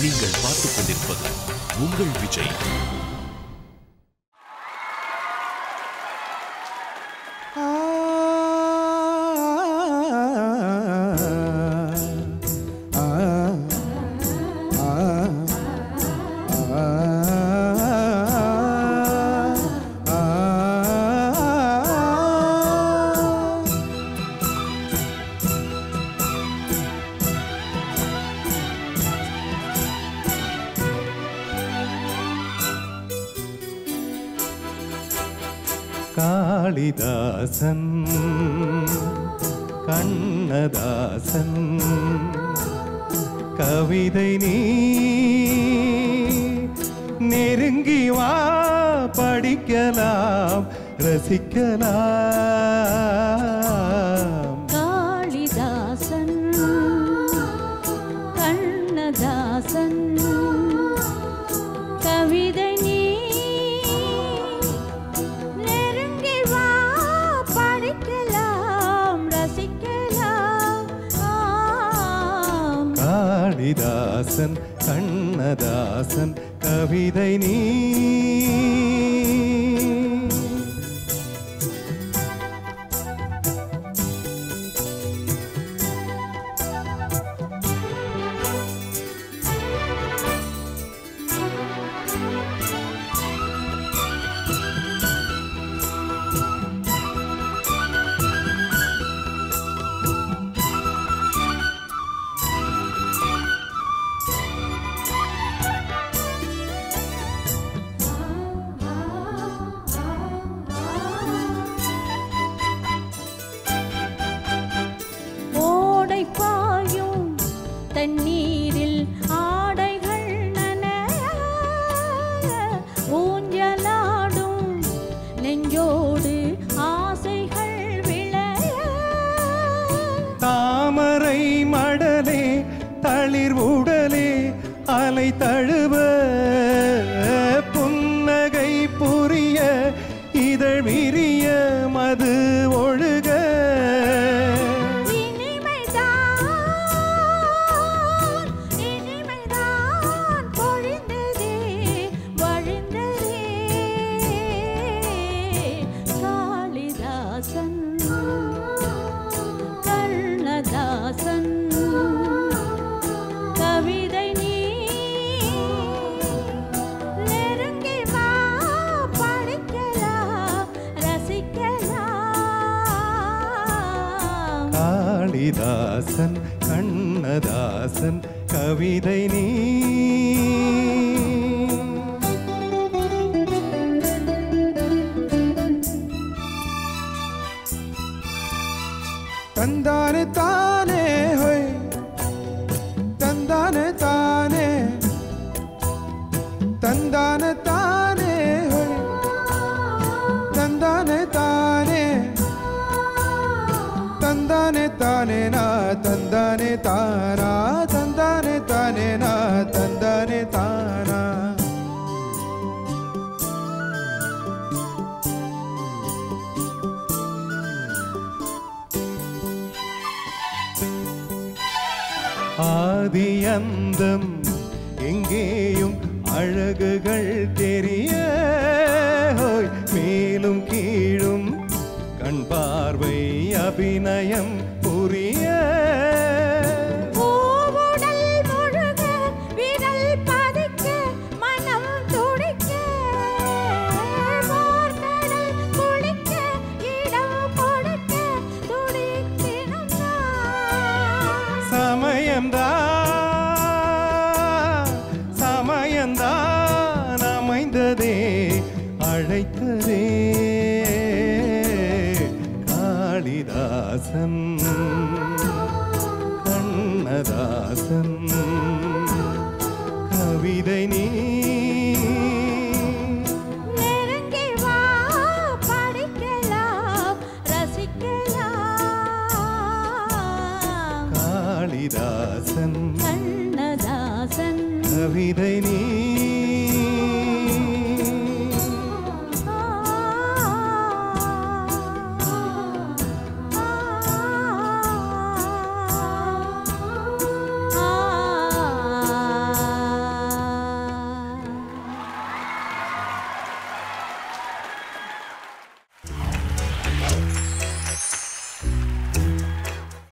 நீங்கள் பார்த்துக் கொண்டிருப்பது உங்கள் விஜய் காளிதாசன் கண்ணதாசன் கவிதை நீ நெருங்கி வா படிக்கலாம் ரசிக்கலாம் காளிதாசன் கண்ணதாசன் கவிதை நீ நெருங்கி வா படிக்கலாம் ரசிக்கலாம் ஆம். காளிதாசன் கண்ணதாசன் கவிதை நீ ஓடை பாயும் தண்ணீரில் ஆடைகள் நனைய ஊஞ்சலாடும் நெஞ்சோடு ஆசைகள் விளைய தாமரை மடலே தளிர் உடலே அலை தழுவ புன்னகை புரிய இதழ் விரிய மது ஒழுக இனிமைதான் இனிமைதான் பொழிந்ததே வழிந்ததே காளிதாசன் கண்ணதாசன் கவிதை நீ நெருங்கி வா படிக்கலாம் ரசிக்கலாம் காளிதாசன் கண்ணதாசன் கவிதை நீ தந்தானே தானே ஹோய் தந்தானே தானே தந்தானே தானே ஹோய் தந்தானே தானே தந்தானே தானே நா தந்தானே தானா தந்தானே தானே நா தந்தானே தானா ஆதி அந்தம் எங்கேயும் அழகுகள் தெரிய ஹோய், மேலும் கீழும் கண் பார்வை அபிநயம் புரிய பூவுடல் முழுக விரல் பதிக்க மனம் துடிக்க போர்க்கடல் குளிக்க இடம் கொடுக்க துடிக்கினும் நான். சமயம்தான் சமயம்தான் அமைந்ததே அழைத்ததே காளிதாசன் கண்ணதாசன் கவிதை நீ நெருங்கி வா படிக்கலாம் ரசிக்கலாம் காளிதாசன் கண்ணதாசன் கவிதை நீ